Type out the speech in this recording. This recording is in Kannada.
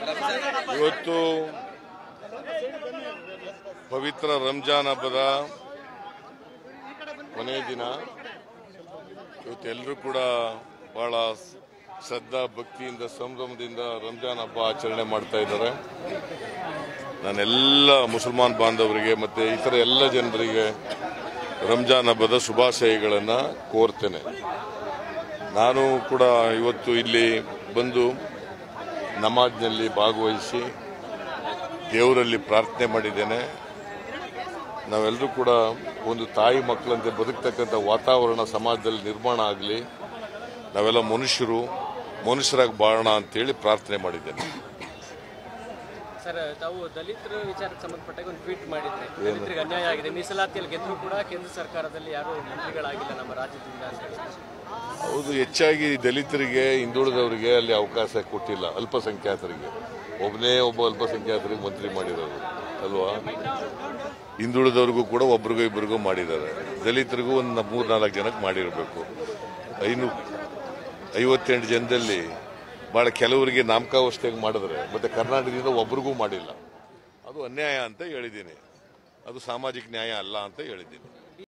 ಇವತ್ತು ಪವಿತ್ರ ರಂಜಾನ್ ಹಬ್ಬದ ಕೊನೆಯ ದಿನ ಇವತ್ತು ಎಲ್ಲರೂ ಕೂಡ ಬಹಳ ಶ್ರದ್ಧಾ ಭಕ್ತಿಯಿಂದ ಸಂಭ್ರಮದಿಂದ ರಂಜಾನ್ ಹಬ್ಬ ಆಚರಣೆ ಮಾಡ್ತಾ ಇದ್ದಾರೆ ನಾನೆಲ್ಲ ಮುಸಲ್ಮಾನ್ ಬಾಂಧವರಿಗೆ ಮತ್ತೆ ಇತರ ಎಲ್ಲ ಜನರಿಗೆ ರಂಜಾನ್ ಹಬ್ಬದ ಶುಭಾಶಯಗಳನ್ನು ಕೋರ್ತೇನೆ ನಾನು ಕೂಡ ಇವತ್ತು ಇಲ್ಲಿ ಬಂದು ನಮಾಜ್ನಲ್ಲಿ ಭಾಗವಹಿಸಿ ದೇವರಲ್ಲಿ ಪ್ರಾರ್ಥನೆ ಮಾಡಿದ್ದೇನೆ ನಾವೆಲ್ಲರೂ ಕೂಡ ಒಂದು ತಾಯಿ ಮಕ್ಕಳಂತೆ ಬದುಕ್ತಕ್ಕಂಥ ವಾತಾವರಣ ಸಮಾಜದಲ್ಲಿ ನಿರ್ಮಾಣ ಆಗಲಿ ನಾವೆಲ್ಲ ಮನುಷ್ಯರು ಮನುಷ್ಯರಾಗಿ ಬಾಳೋಣ ಅಂತೇಳಿ ಪ್ರಾರ್ಥನೆ ಮಾಡಿದ್ದೇನೆ ಸರ್ ತಾವು ದಲಿತರ ವಿಚಾರಕ್ಕೆ ಸಂಬಂಧಪಟ್ಟಾಗ ಒಂದು ಟ್ವೀಟ್ ಮಾಡಿದ್ರೆ ದಲಿತರಿಗೆ ಅನ್ಯಾಯ ಆಗಿದೆ ಮೀಸಲಾತಿಯಲ್ಲಿ ಗೆದ್ದರೂ ಕೂಡ ಕೇಂದ್ರ ಸರ್ಕಾರದಲ್ಲಿ ಯಾರು ಮಂತ್ರಿಗಳಾಗಿಲ್ಲ ನಮ್ಮ ರಾಜ್ಯದಿಂದ ಅಂತ ಹೇಳಿ ಹೌದು ಹೆಚ್ಚಾಗಿ ದಲಿತರಿಗೆ ಹಿಂದುಳಿದವರಿಗೆ ಅಲ್ಲಿ ಅವಕಾಶ ಕೊಟ್ಟಿಲ್ಲ ಅಲ್ಪಸಂಖ್ಯಾತರಿಗೆ ಒಬ್ಬನೇ ಒಬ್ಬ ಅಲ್ಪಸಂಖ್ಯಾತರಿಗೆ ಮಂತ್ರಿ ಮಾಡಿರೋದು ಅಲ್ವಾ ಹಿಂದುಳಿದವ್ರಿಗೂ ಕೂಡ ಒಬ್ರಿಗೂ ಇಬ್ಬರಿಗೂ ಮಾಡಿದ್ದಾರೆ ದಲಿತರಿಗೂ ಒಂದು ಮೂರು ನಾಲ್ಕು ಜನಕ್ಕೆ ಮಾಡಿರಬೇಕು ಐನೂ ಐವತ್ತೆಂಟು ಜನದಲ್ಲಿ ಭಾಳ ಕೆಲವರಿಗೆ ನಾಮಕಾವಸ್ಥೆಗೆ ಮಾಡಿದ್ರೆ ಮತ್ತೆ ಕರ್ನಾಟಕದಿಂದ ಒಬ್ರಿಗೂ ಮಾಡಿಲ್ಲ ಅದು ಅನ್ಯಾಯ ಅಂತ ಹೇಳಿದ್ದೀನಿ ಅದು ಸಾಮಾಜಿಕ ನ್ಯಾಯ ಅಲ್ಲ ಅಂತ ಹೇಳಿದ್ದೀನಿ